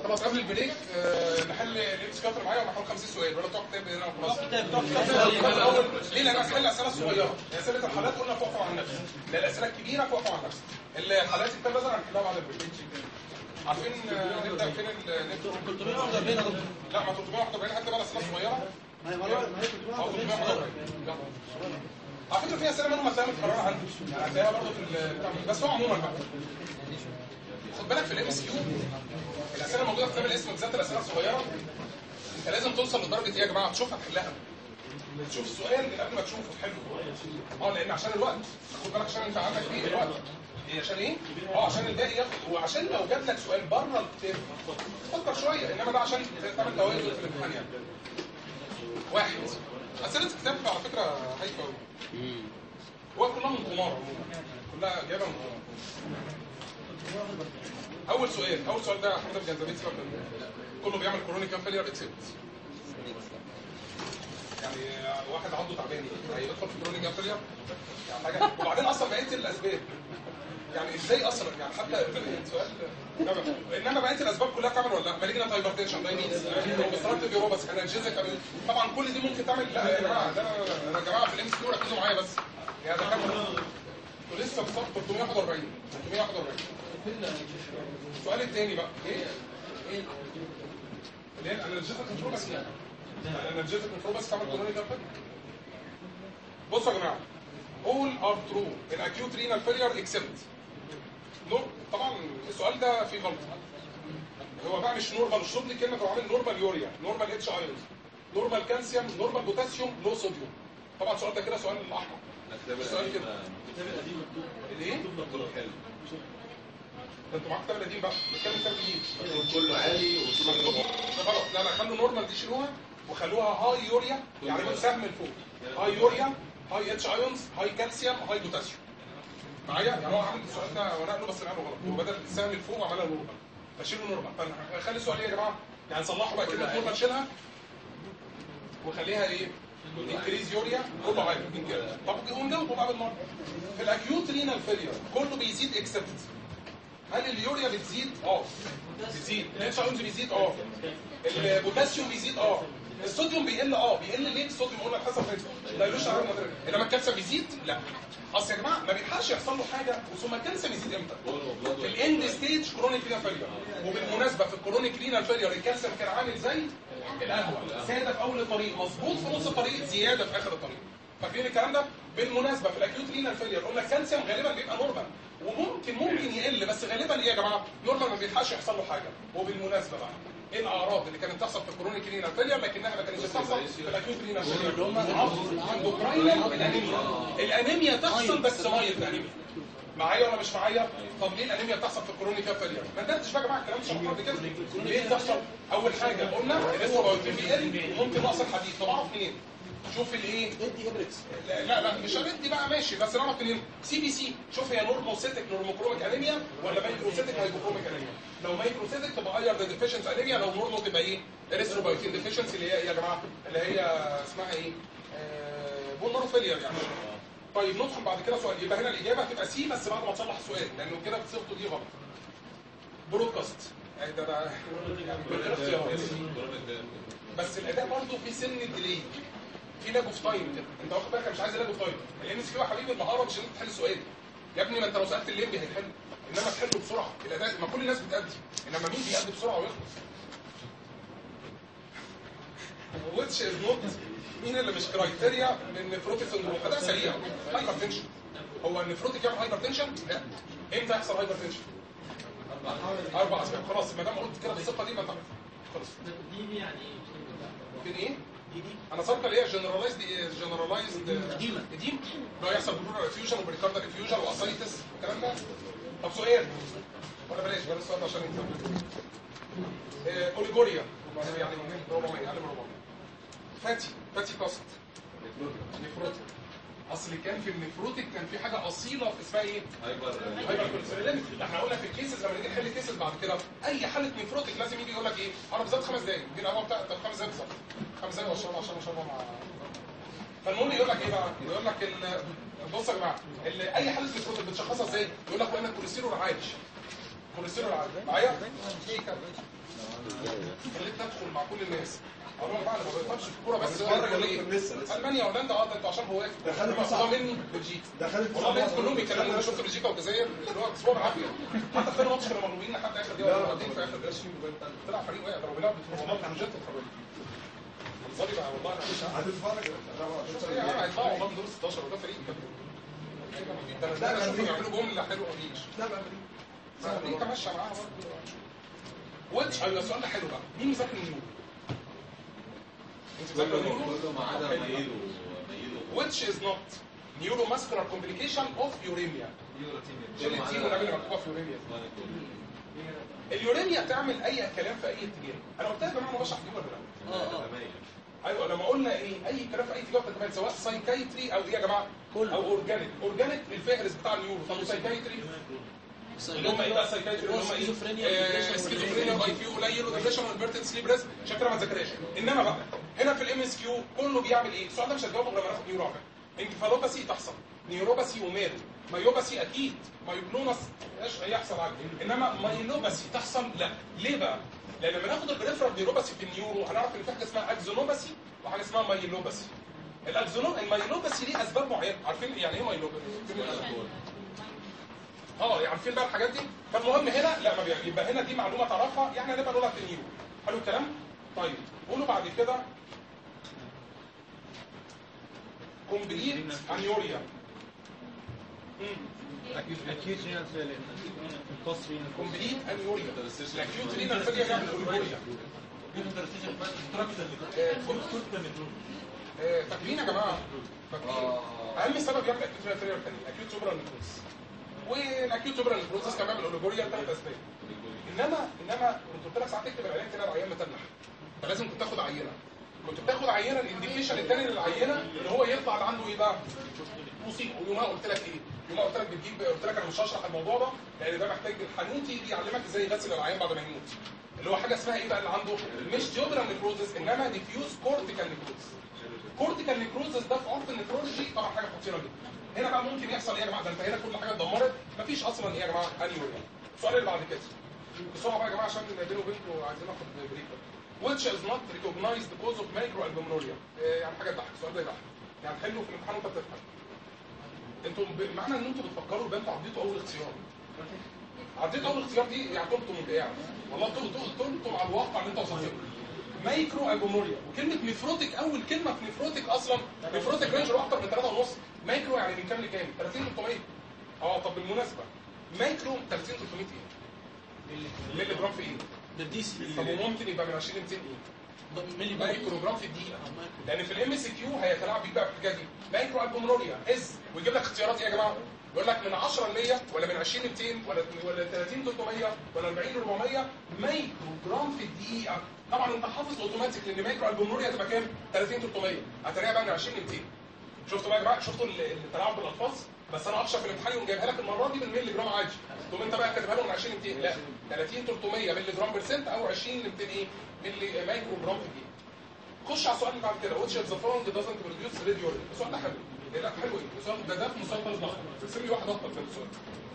خلاص قبل البريك آه، نحل الام سي كاتر معايا ونحل 50 سؤال ولا تروح كتاب هنا وخلاص الاول ليه لان هنحل اسئله صغيره اسئله الحالات قلنا فوقوا عن نفسك لا الاسئله الكبيره فوقوا عن نفسك الحالات الكتاب لازم هنحلها بعد البريك عارفين آه، نبدا فين ال- نبدا 341 يا دكتور لا ما 341 حتى بقى الاسئله الصغيره ما هي مرة ما هي 341 يلا. على فكره في اسئله منهم هتلاقيها متكرره عندي يعني هتلاقيها برضه في ال- بتاع- بس هو عموما بقى خد بالك في الام اس كيو الاسئله الموجوده في كتاب الاسم بالذات الاسئله الصغيره انت لازم توصل لدرجه ايه يا جماعه تشوفها تحلها تشوف السؤال اللي قبل ما تشوفه تحله اه لان عشان الوقت خد بالك عشان انت عندك فيه الوقت ايه عشان ايه؟ اه عشان الباقي ياخد وعشان لو جاب لك سؤال بره الكتاب فكر شويه انما ده عشان تعمل توازن في الامتحان يعني واحد اسئله الكتاب على فكره هايفه قوي هو كلها من قمار عموما كلها جايبه من قمار اول سؤال اول سؤال ده حمد الجنزبيل سبب كله بيعمل كورونيك فيلير اكسبت يعني واحد عنده تعبان هيدخل في كورونيك فيلير يعني حاجه وبعدين اصلا بقيه الاسباب يعني ازاي اصلا يعني حتى السؤال انما بقيه الاسباب كلها تعمل ولا لا مالجنت هايبرتنشن دايبيتس اوبستراكتيف يوروباس انرجيزك طبعا كل دي ممكن تعمل لا يا جماعه ده يا جماعه في الام سي ركزوا معايا بس يعني ده كام ولسه بصف 341 341 السؤال الثاني بقى ايه؟ ايه؟ اللي هي الانرجيزك كنترول يعني الانرجيزك كنترول بس تعمل كورونيك بصوا يا جماعه all are true in acute renal failure except نور طبعا السؤال ده فيه غلطه هو بقى مش نورمال اشرب لي كلمه هو عامل نورمال يوريا نورمال اتش ايونز نورمال كالسيوم نورمال بوتاسيوم لو صوديوم طبعا السؤال ده كده سؤال احمر السؤال كده الايه؟ ده انتوا معاكم كتاب القديم بقى نتكلم كتاب جديد كله عالي مكتوب ده غلط لا لا خلوا نورمال دي شيلوها وخلوها هاي يوريا يعني من سهم لفوق هاي يوريا هاي اتش ايونز هاي كالسيوم هاي بوتاسيوم معايا يعني هو عامل السؤال ده ورق له بس نقله غلط هو بدل السهم لفوق عملها نورمال فشيلوا نورمال فخلي السؤال ايه يا جماعه يعني صلحوا بقى كلمه نورمال شيلها وخليها ايه انكريز يوريا كله عادي انكريز طب ونجاوبوا بقى بالمره في الاكيوت رينال فيلير كله بيزيد اكسبت هل اليوريا بتزيد؟ اه بتزيد الاتش ايونز بيزيد اه البوتاسيوم بيزيد اه الصوديوم بيقل اه بيقل ليه الصوديوم قلنا حسب دايلوشن عدد المدرج انما الكالسيوم بيزيد لا اصل يا جماعه ما بيلحقش يحصل له حاجه ثم الكالسيوم يزيد امتى؟ في الاند ستيج كرونيك رينال فيلير وبالمناسبه في الكرونيك رينال فيلير الكالسيوم كان عامل زي القهوه زياده في اول الطريق مظبوط في نص الطريق زياده في اخر الطريق فاكرين الكلام ده؟ بالمناسبه في الاكيوت رينال فيلير قلنا الكالسيوم غالبا بيبقى نورمال وممكن ممكن يقل بس غالبا ايه يا جماعه؟ نورمال ما بيلحقش يحصل له حاجه وبالمناسبه بقى ايه الاعراض اللي كانت بتحصل في الكرونيك رينال فيلير لكنها ما كانتش بتحصل في الاكيوت رينال فيلير اندوكراينال الانيميا الانيميا تحصل بس ميه الانيميا معايا ولا مش معايا؟ طب ليه الانيميا بتحصل في الكرونيك فيلير؟ ما انتش بقى يا جماعه الكلام ده قبل كده ليه بتحصل؟ اول حاجه قلنا الاستروبايوتين بيقل ممكن نقص الحديد طب اعرف منين؟ شوف الايه؟ ادي ابركس لا لا, لا مش هندي بقى ماشي بس نعرف منين سي بي سي شوف هي نورموسيتك نورموكروميك انيميا ولا مايكروسيتك هايبوكروميك انيميا لو مايكروسيتك تبقى اير ديفيشنس انيميا لو نورمو تبقى ايه اريثروبايوتين ديفيشنس اللي هي ايه يا جماعه اللي هي اسمها ايه آه بون فيلير يعني طيب ندخل بعد كده سؤال يبقى هنا الاجابه هتبقى سي بس بعد ما تصلح السؤال لانه كده بصيغته دي غلط برودكاست يعني ده ده يعني من غير اختيارات بس الاداء برضه في سن ديلي في لاج اوف تايم كده انت واخد بالك أنا مش عايز لاج اوف تايم الام اس كيو يا حبيبي المهاره مش ان انت تحل السؤال يا ابني ما انت لو سالت الليمبي هيحل انما تحله بسرعه الاداء ما كل الناس بتأدي انما مين بيأدي بسرعه ويخلص ويتش از نوت مين اللي مش كرايتيريا من نفروتيك سندروم اداء سريع هايبر تنشن هو النفروتيك يعمل هايبر تنشن؟ لا امتى يحصل هايبر تنشن؟ اربع اسباب خلاص ما دام قلت كده بالثقه دي ما تعرف خلاص دي يعني فين ايه؟ انا سابقه اللي هي جنرالايزد جنرالايزد قديمة. قديم اللي هو يحصل بلورال افيوجن وبريكاردال افيوجن واسايتس الكلام ده طب سؤال ولا بلاش بلاش السؤال ده عشان ينسى آه، اوليجوريا يعني ربع اقل من ربع فاتي فاتي كاست نفروتيك اصل كان في النفروتيك كان في حاجه اصيله في اسمها ايه؟ هايبر هايبر كوليستروليميك احنا قلنا في الكيسز لما نيجي نحل كيسز بعد كده اي حاله نفروتيك لازم يجي يقول لك ايه انا بالظبط خمس دقايق دي القهوه بتاعت طب خمس دقايق بالظبط خمس دقايق واشربها عشان اشربها مع فالمهم يقول لك ايه بقى يقول لك ال... بص يا جماعه ال... اي حاله نفروتيك بتشخصها ازاي يقول لك وان الكوليسترول عالي كوليسترول عالي معايا في كده خليت ادخل مع كل الناس اقول لهم بقى انا ما بفهمش في الكوره بس بتتفرج أقول ولا ايه أنت لسه- لسه؟ المانيا هولندا اه ده انتوا عشان هو ده خالد واقف مسعد. مني بلجيكا ده خالد والله مسعد. الناس كلهم بيتكلموا انا شفت بلجيكا والجزائر اللي هو اسبوع بالعافيه حتى في الماتش كانوا مغلوبين لحد اخر دقيقه ولا بعدين في اخر دقيقه طلع فريق واقع ضربوا لعب والله بروجيت اتفرجت منظري بقى والله انا مش عارف هتتفرج شوف ايه يا عم هيطلعوا والله من دور 16 وده فريق ده ده انا اشوفهم يعملوا جمله حلوه مفيش لا بقى امريكا ماشيه معاها برضه واتش ايوه السؤال ده حلو بقى مين مذاكر النيورو؟ انت مذاكر النيورو؟ كله ما عدا ميلو ميلو which is not neuromuscular complication of uremia شيل التين والنبي اللي مكتوبه في uremia اليوريميا تعمل اي كلام في اي اتجاه انا قلت يا جماعه انا بشرح دي ولا لا اه اه ايوه لما قلنا ايه اي كلام في اي اتجاه بتتعمل سواء سايكايتري او ايه يا جماعه كله. او اورجانيك اورجانيك الفهرس بتاع النيورو طب سايكايتري اللي هم ايه بقى سايكايتري اللي هم ايه سكيزوفرينيا آه، سكيزوفرينيا واي كيو قليل وديبريشن والبرتن سليب ريسك عشان كده ما تذاكرهاش انما بقى هنا في الام اس كيو كله بيعمل ايه السؤال ده مش هتجاوبه غير لما ناخد نيورو انكفالوباسي تحصل نيوروباسي ومال مايوباسي اكيد مايوبلونس ايش هيحصل عادي انما مايلوباسي تحصل لا ليه بقى لان لما ناخد البريفرال نيوروباسي في النيورو هنعرف ان في حاجه اسمها اكزونوباسي وحاجه اسمها مايلوباسي الاكزونو المايلوباسي ليه اسباب معينه عارفين يعني ايه مايلوباسي اه يعني عارفين بقى الحاجات دي فالمهم هنا لا ما بيعمل يبقى هنا دي معلومه تعرفها يعني هنبقى نقولها في النيورو حلو الكلام طيب قولوا بعد كده كومبليت انيوريا اكيد رينال فيلين القص رينال كومبليت انيوريا الاكيوت رينال فيلير يعني الاوريوريا آه، فاكرين يا جماعه فاكرين اهم سبب يعمل اكيوت رينال فيلير كان اكيوت سوبرال نيكروز والاكيوت سوبرال نيكروز كان بيعمل اوريوريا ثلاث اسباب انما انما كنت قلت لك ساعات تكتب العيان كده العيان متنح فلازم كنت تاخد عينه كنت بتاخد عينه الانديكيشن الثاني للعينه اللي هو يطلع اللي عنده ايه بقى؟ مصيبه ويومها قلت لك ايه؟ يومها قلت لك بتجيب قلت لك انا مش هشرح الموضوع ده لان ده محتاج الحنوتي يجي يعلمك ازاي يغسل العيان بعد ما يموت اللي هو حاجه اسمها ايه بقى اللي عنده؟ مش جيوبرال نيكروزس انما ديفيوز كورتيكال نيكروزس كورتيكال نيكروزس ده في عرف النيكرولوجي طبعا حاجه خطيره جدا هنا بقى ممكن يحصل ايه يا جماعه ده انت هنا كل حاجه اتدمرت مفيش اصلا ايه يا جماعه انيوريا السؤال اللي بعد كده بسرعه بقى يا جماعه عشان بيني وبينكم عايزين ناخد بريك which is not recognized cause of microalbuminuria إيه يعني حاجه تضحك السؤال ده يضحك يعني تحله في الامتحان وانت بتفهم انتوا ب... معنى ان انتوا بتفكروا يبقى انتوا عديتوا اول اختيار عديتوا اول اختيار دي يعني طلتوا من قاعد والله طلتوا طلتوا على الواقع اللي انتوا وصلتوا له. مايكرو البوموريا وكلمه نفروتك اول كلمه في نفروتك اصلا نفروتك رينج اكتر من 3 ونص مايكرو يعني من كام لكام 30 300 اه طب بالمناسبه مايكرو 30 300 ايه ملي جرام في ايه ده دي سي طب وممكن يبقى من 20 ل 200 ايه ملي مايكرو جرام في الدقيقه لان في الام اس كيو هيتلاعب بيك بقى في الحكايه دي مايكرو البوموريا از ويجيب لك اختيارات ايه يا جماعه يقول لك من 10 ل 100 ولا من 20 ل 200 ولا ولا 30 300 ولا 40 400 مايكرو جرام في الدقيقه طبعا انت حافظ اوتوماتيك لان مايكرو البوموريا هتبقى كام 30 300 هتلاقيها بقى من 20 ل 200 شفتوا بقى يا جماعه شفتوا ال- التلاعب بالالفاظ بس انا اخشى في الامتحان يقوم جايبها لك المره دي بالملي جرام عادي تقوم انت بقى كاتبها له من 20 ل 200 لا 30 300 ملي جرام برسنت او 20 ل 200 ايه ملي مايكرو جرام في الدقيقه خش على السؤال اللي بعد كده which of the following doesn't produce red urine السؤال ده حلو إيه لا حلو ايه السؤال ده ده في مسلسل ضخم ارسم لي واحد اخطر في السؤال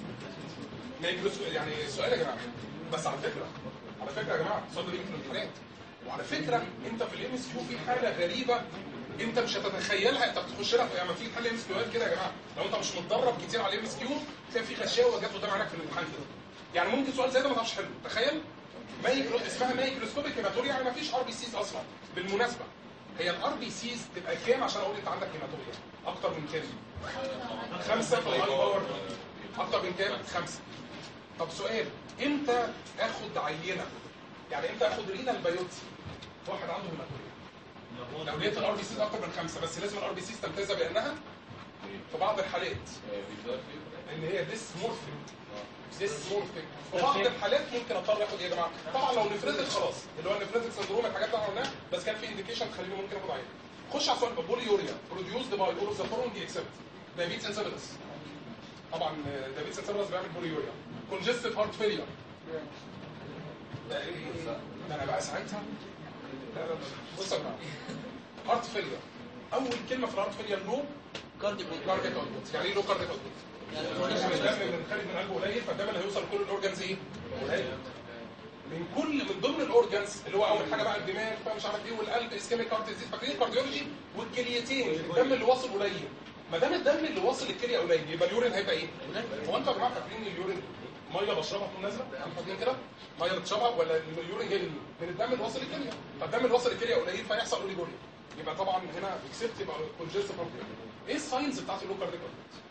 ما يجلس يعني سؤال يا جماعه بس على فكره على فكره يا جماعه السؤال ده بيجي في الامتحانات وعلى فكره انت في الام اس كيو في حاله غريبه انت مش هتتخيلها انت بتخش لها يعني في حل ام اس كيو كده يا جماعه لو انت مش متدرب كتير على الام اس كيو تلاقي في غشاوه جت قدام عينك في الامتحان كده يعني ممكن سؤال زي ده ما تعرفش حله تخيل مايكرو اسمها مايكروسكوبيك هيماتوريا يعني ما فيش ار بي سيز اصلا بالمناسبه هي الار بي سيز تبقى كام عشان اقول انت عندك هيماتوريا اكتر من كام خمسه في الاي باور اكتر من كام خمسه طب سؤال امتى اخد عينه يعني امتى اخد رينال بايوبسي واحد عنده هيماتوريا لو لقيت الار بي سيز اكتر من خمسه بس لازم الار بي سيز تمتاز بانها في بعض الحالات ان هي ديسمورفيك ديسمورفيك في بعض الحالات ممكن اضطر اخد ايه يا جماعه طبعا لو نفرتك خلاص اللي هو النفرتك سندروم الحاجات اللي احنا قلناها بس كان في انديكيشن تخليني ممكن اخد عينه خش على السؤال بوليوريا بروديوسد باي اور ذا فورم اكسبت دايبيتس انسيبيلس طبعا دايبيتس انسيبيلس بيعمل بوليوريا كونجستيف هارت فيلير ده ايه ده انا بقى ساعتها لا لا لا بص يا جماعه هارت فيلير اول كلمه في الهارت فيلير لو كارديو كاردياك اوتبوت يعني ايه لو كاردياك اوتبوت يعني يعني الدم من خارج من قلبه قليل فالدم اللي هيوصل لكل الاورجنز ايه؟ قليل من كل من ضمن الاورجنز اللي هو اول حاجه بقى الدماغ بقى مش عارف ايه والقلب اسكيميك هارت ديزيز فاكرين الكارديولوجي والكليتين الدم اللي واصل قليل ما دام الدم اللي واصل الكليه قليل يبقى اليورين هيبقى ايه؟ هو انتوا يا جماعه فاكرين ان اليورين ميه بشربها تكون نازله؟ يعني فاكرين كده؟ ميه بتشربها ولا اليورين جاي منين؟ من الدم اللي واصل الكليه فالدم اللي واصل الكليه قليل فيحصل اوليجوريا يبقى طبعا هنا اكسبت يبقى كونجستيف ايه الساينز بتاعت اللو كارديكال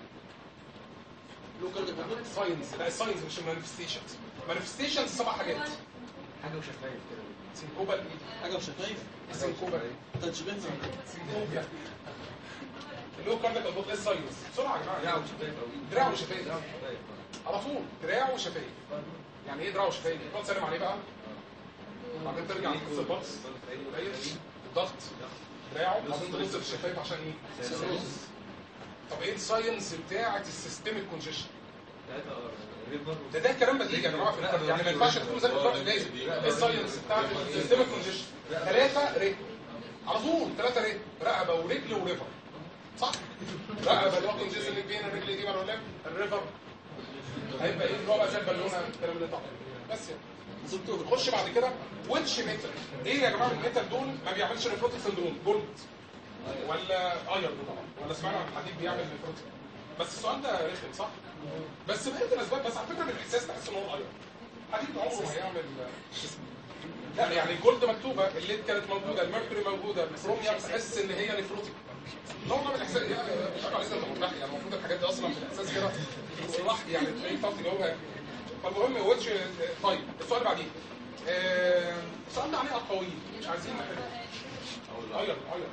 لوكال ديبندنت ساينز لا الساينز مش المانيفستيشنز مانيفستيشنز سبع حاجات حاجه وشفايف كده سينكوبا الايد حاجه وشفايف سينكوبا تنشبيه سينكوبيا اللو كارديكال بوت ايه الساينز بسرعه يا جماعه دراع وشفايف أوي. دراع وشفايف دراع وشفايف على طول دراع وشفايف يعني ايه دراع وشفايف تقعد تسلم عليه بقى بعدين ترجع تبص البطس قليل الضغط دراعه بعدين تبص في الشفايف عشان ايه سيروز طب ايه الساينس بتاعه السيستميك كونجيشن ثلاثة ريفر ده ده كلام بديهي يا جماعه في الكارد يعني ما ينفعش تكون زي الكارد جايز ايه الساينس بتاعت السيستميك كونجيشن ثلاثه رجل على طول ثلاثه رجل رقبه ورجل وريفر صح رقبه اللي هو كونجيشن اللي بين الرجل دي ولا لا الريفر هيبقى ايه اللي هو بقى زي البالونه الكلام اللي طالع بس يعني دكتور نخش بعد كده ويتش ميتال ايه يا جماعه الميتال دول ما بيعملش نيفروتيك سندروم جولد ولا ايرون طبعا ولا سمعنا عن الحديد بيعمل نيفروتيك بس السؤال ده رخم صح بس بقيه الاسباب بس على فكره بالاحساس تحس ان هو ايرون الحديد عمره ما هيعمل لا يعني الجولد مكتوبه الليد كانت موجوده الميركوري موجوده الكروميوم تحس ان هي نيفروتيك نوع من الاحساس يعني مش عارف عليك انت مرتاح يعني المفروض الحاجات دي اصلا في الاحساس كده صلاح يعني تلاقيك تعرف تجاوبها فالمهم ويتش طيب السؤال اللي بعديه آه، السؤال ده عليه اقاويل مش عايزين نحل ايوه ايوه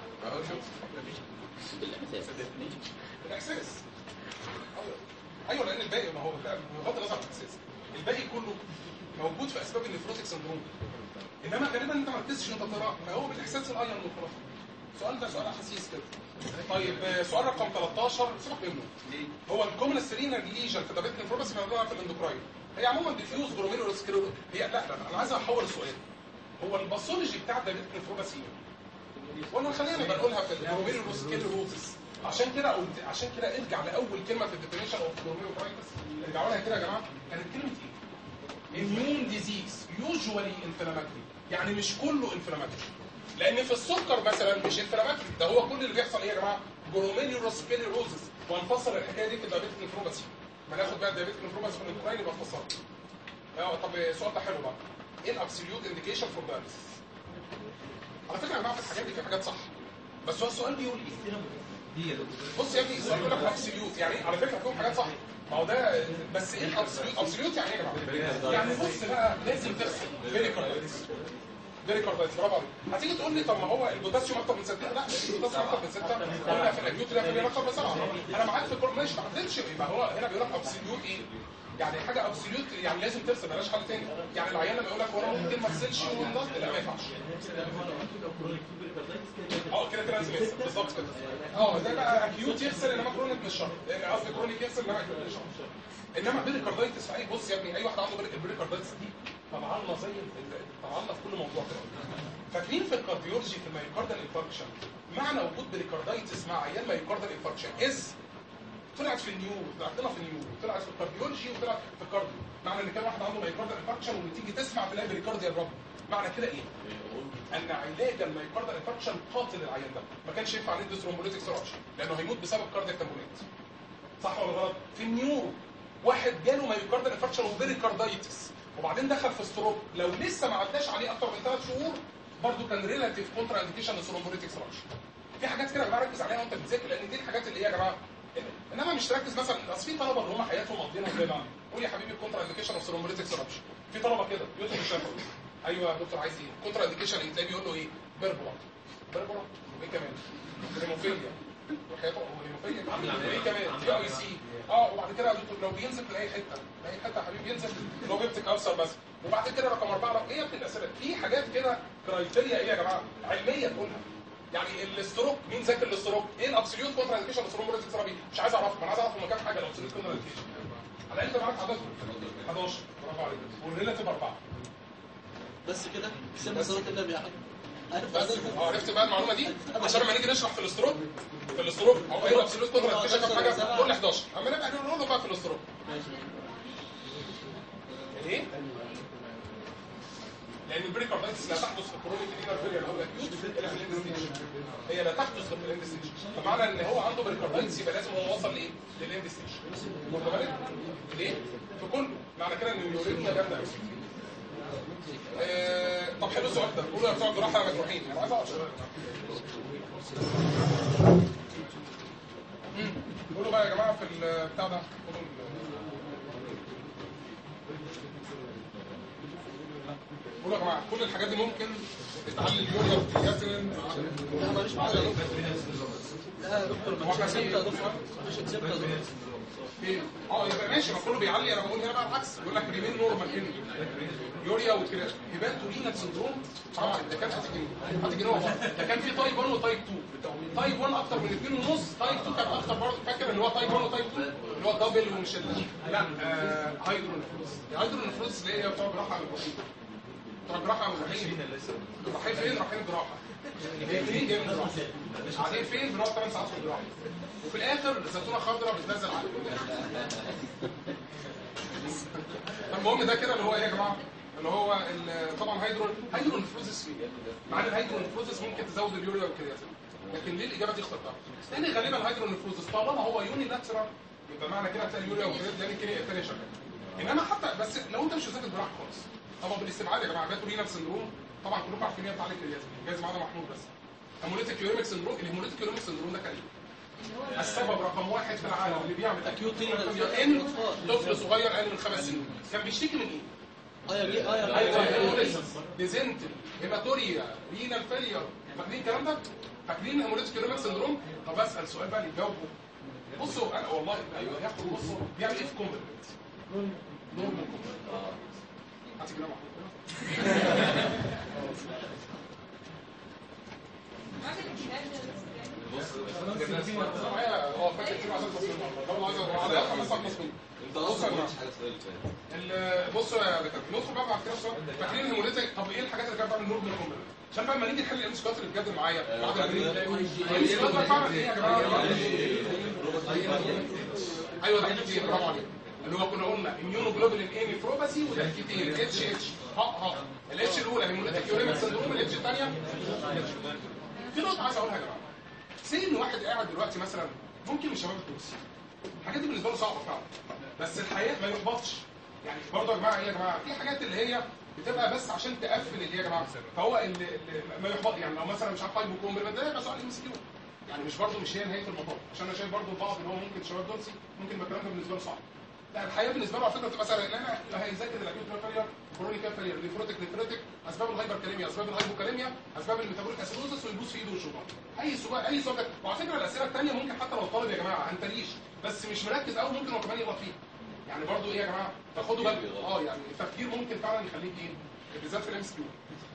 الاحساس ايوه ايوه لان الباقي ما هو لا، بغض النظر عن الاحساس الباقي كله موجود في اسباب النفروتيك سندروم انما غالبا انت ما ركزتش انت ترى ما هو بالاحساس الايون وخلاص السؤال ده سؤال حسيس كده طيب آه، سؤال رقم 13 سيبك منه هو الكومن سيرينال ليجن في دابيت نفروباس موجوده في الاندوكراين هي عموما ديفيوز جلوميرولو سكليرو هي لا لا لا، انا عايز احول السؤال هو الباثولوجي بتاع دابيت نفروباس ايه؟ وانا خلينا بنقولها في الجلوميرولو سكليروزس عشان كده قلت عشان كده ارجع لاول كلمه في الديفينيشن اوف جلوميرولوكرايتس ارجعوا لها كده يا جماعه كانت كلمه ايه؟ immune disease usually inflammatory يعني مش كله inflammatory لان في السكر مثلا مش inflammatory ده هو كل اللي بيحصل ايه يا جماعه جلوميرولوسكليروزس وهنفسر الحكايه دي في الدايابيتك نفروباثي ما ناخد بقى الدايابيتك نفروباثي في الاندوكراين يبقى نفسرها اه طب السؤال ده حلو بقى ايه الابسوليوت انديكيشن فور دايابيتس على فكره يا جماعه في الحاجات دي في حاجات صح بس هو السؤال بيقول ايه دي يا دكتور بص يا ابني السؤال بيقول لك ابسوليوت يعني على فكره فيهم حاجات صح ما هو ده بس ايه الابسوليوت ابسوليوت يعني ايه يا جماعه يعني بص بقى لازم تغسل فيريكاردايتس فيريكاردايتس برافو عليك هتيجي تقول لي طب ما هو البوتاسيوم اكتر من 6 لا البوتاسيوم اكتر من 6 قلنا في الاكيوت ريفير اكتر من 7 انا معاك في كل ماشي ما عدتش يبقى هو هنا بيقول لك ابسوليوت ايه يعني حاجه ابسوليوت يعني لازم تغسل مالهاش حل تاني يعني العيان لما يقول لك وانا ممكن ما اغسلش والنص لا ما ينفعش اه كده كده لازم يغسل بالظبط كده اه ده بقى اكيوت يغسل انما كرونيك مش شرط يعني قصدي كرونيك يغسل انما اكيوت مش شرط انما بيريكاردايتس في اي بص يا ابني اي واحد عنده بيريكاردايتس دي طبعا زي طبعا في كل موضوع كده فاكرين في الكارديولوجي في المايوكاردال انفاركشن معنى وجود بيريكاردايتس مع عيان مايوكاردال انفاركشن از طلعت في النيورو طلعت لنا في النيورو طلعت في الكارديولوجي وطلعت في الكارديو معنى ان كان واحد عنده مايوكاردال انفاركشن وتيجي تسمع تلاقي بريكارديال رب معنى كده ايه؟ ان علاج المايوكاردال انفاركشن قاتل العيان ده ما كانش ينفع ندي ثرومبوليتيك سيرابش لانه هيموت بسبب كاردياك تمبوليت صح ولا غلط؟ في النيورو واحد جاله مايوكاردال انفاركشن وبريكاردايتس وبعدين دخل في ستروك لو لسه ما عداش عليه اكتر من ثلاث شهور برضه كان ريلاتيف كونترا انديكيشن للثرومبوليتيك سيرابش في حاجات كده يا جماعه ركز عليها وانت بتذاكر لان دي الحاجات اللي هي يا جماعه انما مش تركز مثلا اصل في طلبه اللي هم حياتهم مقضينها ازاي بقى قول يا حبيبي الكونترا انديكيشن اوف ثرومبوليتيك سيرابش في طلبه كده يدخل الشفوي ايوه يا دكتور عايز ايه كونترا انديكيشن ايه تلاقيه بيقول له ايه بيربرا بيربرا وايه كمان هيموفيليا وحياته هيموفيليا وايه كمان تي اي سي اه وبعد كده يا دكتور لو بينزل في اي حته اي حته يا حبيبي ينزل لو بيبتك ابصر بس وبعد كده رقم اربعه رقم ايه يا ابني الاسئله في حاجات كده كرايتيريا ايه يا جماعه علميه تقولها يعني الاستروك مين ذاكر الاستروك ايه الابسوليوت كونترا انديكيشن للثرومبوليتيك ثيرابي مش عايز اعرفه انا عايز اعرف هم كام حاجه الابسوليوت كونترا انديكيشن على الاقل معاك عددهم 11 برافو عليك والريلاتيف اربعه بس كده سيبنا صلاه النبي يا حاج عارف بس عددهم؟ اه عرفت بقى المعلومه دي عشان لما نيجي نشرح في الاستروك في الاستروك هو ايه الابسوليوت كونترا انديكيشن كام حاجه قول لي 11 اما نبقى نقول له بقى في الاستروك ماشي ايه لان البريكاردايتس لا تحدث في الكرونيك رينال فيلير او الاكيوت في الاند ستيج هي لا تحدث في الاند ستيج فمعنى ان هو عنده بريكاردايتس يبقى لازم هو وصل لايه؟ للاند ستيج واخد بالك؟ ليه؟ في كله معنى كده ان اليورينيا جامده قوي آه، طب حلو السؤال ده قولوا يا بتوع الجراحه يا مجروحين انا عايز اعرف شباب مم. قولوا بقى يا جماعه في البتاع ده خدوا ال- قولوا يا جماعه كل الحاجات دي ممكن تتعلم يوريا وتياترين لا ماليش معايا يا دكتور لا يا دكتور مش اكسبت يا دكتور مش اكسبت يا دكتور فين؟ اه يبقى ماشي ما كله بيعلي انا بقول هنا بقى العكس بيقول لك ريمين نورمال ان يوريا وكده هيباتورينا سندروم طبعا ده كان هتجنيه هتجنيه هو ده كان في تايب 1 وتايب 2 تايب 1 اكتر من 2 ونص تايب 2 كان اكتر برضه فاكر اللي هو تايب 1 وتايب 2 اللي هو دبل ومش ال- لا آه هايدرونفروز الهايدرونفروز اللي هي بتوع جراحه الوحيد بتوع جراحه الوحيد رايحين فين؟ رايحين جراحه جايين فين؟ جايين جراحه قاعدين فين؟ بنقعد 8 ساعات في الجراحه وفي الاخر زيتونه خضراء بتنزل على المهم ده كده اللي هو ايه يا جماعه؟ اللي هو ال- طبعا هيدرون هيدرون نفروزس فيه مع ان الهيدرون نفروزس ممكن تزود اليوريا والكرياتين لكن ليه الاجابه دي اخترتها؟ لان غالبا الهيدرون نفروزس طالما هو يوني لاترال يبقى معنى كده هتلاقي اليوريا والكرياتين لان الكليه الثانيه شغاله انما حتى بس لو انت مش مذاكر جراحه خالص طبعا بالاستبعاد يا جماعه جاتوا لينا سندروم طبعا كلكم عارفين هي بتاع الكرياتين جايز معانا محمود بس هيموليتيك يوريميك سندروم الهيموليتيك يوريميك سندروم ده كان ايه؟ السبب رقم واحد في العالم اللي بيعمل أكيوت ان طفل صغير اقل من خمس سنين كان بيشتكي من ايه؟ اه يا جي اه يا ايوه جي هيموليسيس ديزنتري هيماتوريا رينال فيلير فاكرين الكلام ده؟ فاكرين هيموليتيك يوريميك سندروم؟ طب اسال سؤال بقى اللي يجاوبه بصوا انا والله ايوه ياخد بصوا بيعمل ايه في كومبلمنت؟ نورمال كومبلمنت هاتي كده محمود معايا اه فاكر كده عشان تصميم ده عايز اعرف خمس ساعات تصميم انت اصلا ما قلتش حاجه السؤال اللي فات ال- بصوا يا دكاتره ندخل بقى بعد كده السؤال فاكرين الهيموليتيك طب ايه الحاجات اللي كانت بتعمل نورمال كومبلمنت عشان بقى لما نيجي نحل الام سكوات اللي بجد معايا بعد البريد الام سكوات بقى فعلا ايه يا جماعه ايوه ده كتير برافو عليك اللي هو كنا قلنا اميونوجلوبولين اي نيفروباثي وده كتير اتش اتش ها ها الاتش الاولى هيموليتيك يوريميك سندروم الاتش الثانيه في نقطه عايز اقولها يا جماعه سي ان واحد قاعد دلوقتي مثلا ممكن من شباب التونسي الحاجات دي بالنسبه له صعبه فعلا بس الحياه ما يحبطش يعني برضه يا جماعه ايه يا جماعه في حاجات اللي هي بتبقى بس عشان تقفل اللي هي يا جماعه فهو اللي, اللي ما يحبط يعني لو مثلا مش عارف هايبو كومبلمنت ده يبقى سؤال ام اس كيو يعني مش برضه مش هي نهايه المطاف عشان انا شايف برضه البعض اللي هو ممكن شباب دولسي ممكن يبقى الكلام ده بالنسبه له صعب لا الحياه بالنسبه له على فكره بتبقى سهله لان انا هيذاكر الاكيوت فيلير كرونيك فيلير نيفروتيك نيفروتيك اسباب الهايبركاليميا اسباب الهايبوكاليميا اسباب الميتابوليك اسيدوزس ويبوس في ايده وشغله اي سؤال اي سؤال وعلى فكره الاسئله الثانيه ممكن حتى لو الطالب يا جماعه هنتريش بس مش مركز قوي ممكن هو كمان يغلط فيها يعني برضو ايه يا جماعه فخدوا بالكم اه يعني التفكير ممكن فعلا يخليك ايه بالذات في الام اس كيو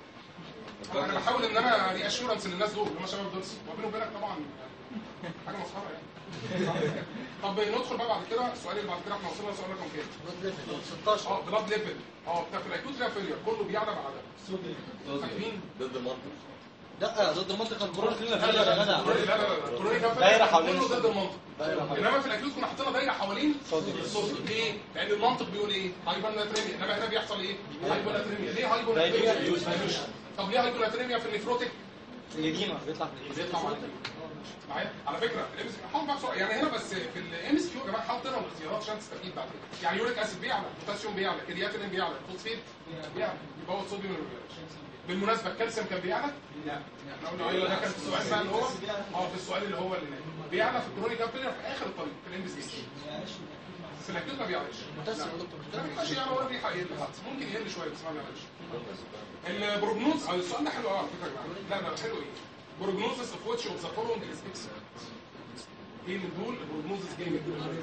انا بحاول ان انا دي اشورنس للناس دول اللي هم شباب دول وبيني وبينك طبعا يعني حاجه مسخره يعني طب ندخل بقى بعد كده السؤال اللي بعد كده احنا وصلنا لسؤال رقم كام؟ 16 اه بلاد ليفل اه بتاع في الاكيوت فيلير كله بيعلى ما عدا فاكرين؟ ضد المنطق لا ضد المنطقه الكورونا خلينا فيها يا لا جدع لا لا الكورونيك فيلير دايرة حوالين كله ضد المنطق دايرة حوالين. انما في الاكيوت كنا حاطين دايره حوالين الصوديوم ليه؟ لان المنطق بيقول ايه؟ هايبرناتريميا انما هنا بيحصل ايه؟ هايبرناتريميا ليه هايبرناتريميا؟ طب ليه هايبرناتريميا في النيفروتيك؟ الإديمة بيطلع من الإديمة بيطلع معاك معايا على فكره الام حاول بقى بسرعه يعني هنا بس في الام اس كيو يا جماعه حاول تقرا الاختيارات عشان تستفيد بعد كده يعني يوريك اسيد بيعلى بوتاسيوم بيعلى كرياتين بيعلى فوسفيت بيعلى يبقى هو الصوديوم اللي بيعلى بالمناسبه الكالسيوم كان بيعلى؟ لا احنا قلنا ايوه ده كان في السؤال بقى اللي هو اه في السؤال اللي هو اللي بيعلى في الكرونيك فيلير في اخر الطريق في الام اس كيو بس الاكيوت ما بيعلاش متسم يا دكتور لا ما ينفعش يعني ولا بيحق يقل ممكن يقل شويه بس ما بيعلاش البروجنوز او السؤال ده حلو قوي على فكره يا جماعه لا لا حلو ايه بروجنوزس اوف واتش اوف ذا فولوينج از ايه من دول البروجنوزس جامد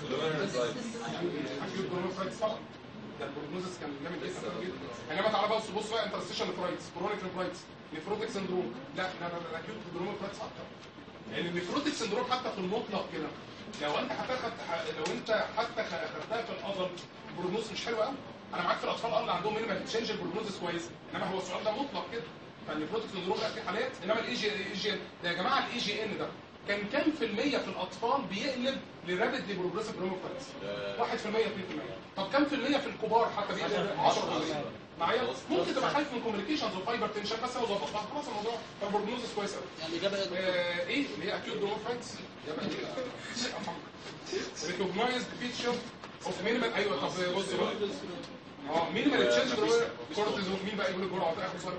اكيد بروجنوزس طبعا ده البروجنوزس كان جامد جدا جدا انما تعالى بص بص بقى انترستيشن نفرايتس كرونيك نفرايتس نفروتيك سندروم لا لا لا الاكيوت نفرايتس اكتر لان النفروتيك سندروم حتى في المطلق كده لو انت هتاخد لو انت حتى خدتها في الأضل البروجنوز مش حلو قوي انا معاك في الاطفال اللي عندهم مينيمال تشينج البروجنوز كويس انما هو السؤال ده مطلق كده فالنفروتيك سندروم لا في حالات انما الاي جي اي جي ده يا جماعه الاي جي ان ده كان كام في المية في الأطفال بيقلب لرابيدلي بروجريسيف بروموفايتس؟ 1% 2% طب كام في المية في الكبار حتى بيقلب 10% معايا؟ ممكن تبقى خايف من كوميونيكيشنز وفايبر تنشن بس لو ظبطتها خلاص الموضوع البروجنوزس كويس قوي يعني الاجابه ايه آه، ايه اللي هي اكيوت بروموفايتس؟ ريكوجنايزد فيتشر اوف مينيمال ايوه طب بص بقى اه مينيمال تشينج كورتيزون مين بقى يقول الجرعه اخر سؤال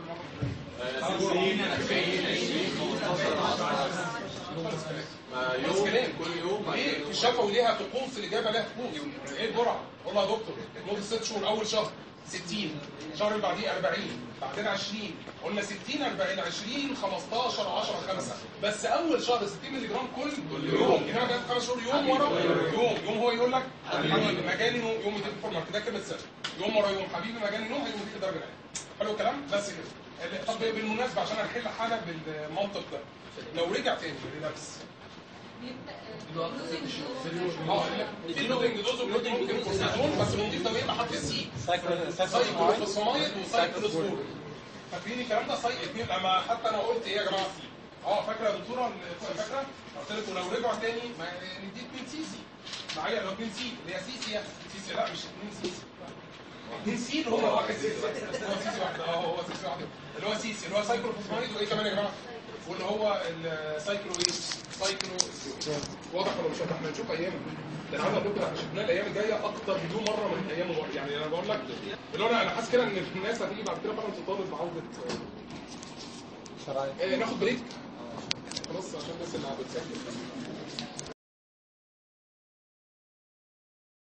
ما يوم كل يوم ايه الشفوي ليها طقوس الاجابه لها طقوس ايه الجرعه؟ والله يا دكتور مده ست شهور اول شهر 60 الشهر اللي بعديه 40 بعدين 20 قلنا 60 40 20 15 10 5 بس اول شهر 60 مللي جرام كل يوم انما بقى خمس شهور يوم ورا يوم يوم هو يقول لك حبيبي مجاني نوم يوم يديك فورمات ده كلمه سر يوم ورا يوم حبيبي مجاني نوم هيقوم يديك درجه نهائيه حلو الكلام بس كده طب بالمناسبه عشان هنحل حاجه بالمنطق ده لو رجع تاني ريلابس اه في لودنج دوز وممكن كورتيزون بس بنضيف ده بيبقى حط السي سايكلوفوسفامايد وسايكلوسفور فاكرين الكلام ده سايك اتنين لما حتى انا قلت ايه يا جماعه اه فاكره يا دكتوره ال- فاكره قلت لكم لو رجعوا تاني ما ندي 2 سي سي معايا لو 2 سي اللي هي سي سي سي سي لا مش 2 سي سي 2 سي اللي هو واحد سي سي هو سي سي واحد اه هو سي سي واحد اللي هو سي سي اللي هو سايكلوفوسفامايد وايه كمان يا جماعه واللي هو السايكلو ايه سايكلو واضح ولا مش واضح احنا نشوف ايام ده انا عاوز اقول لكم احنا شفناه الايام الجايه اكتر مليون مره من ايام الوقت يعني انا بقول لك اللي هو انا انا حاسس كده ان الناس هتيجي بعد كده فعلا تطالب بعوده شرعي آه، ناخد بريك خلاص عشان الناس اللي قاعده تسجل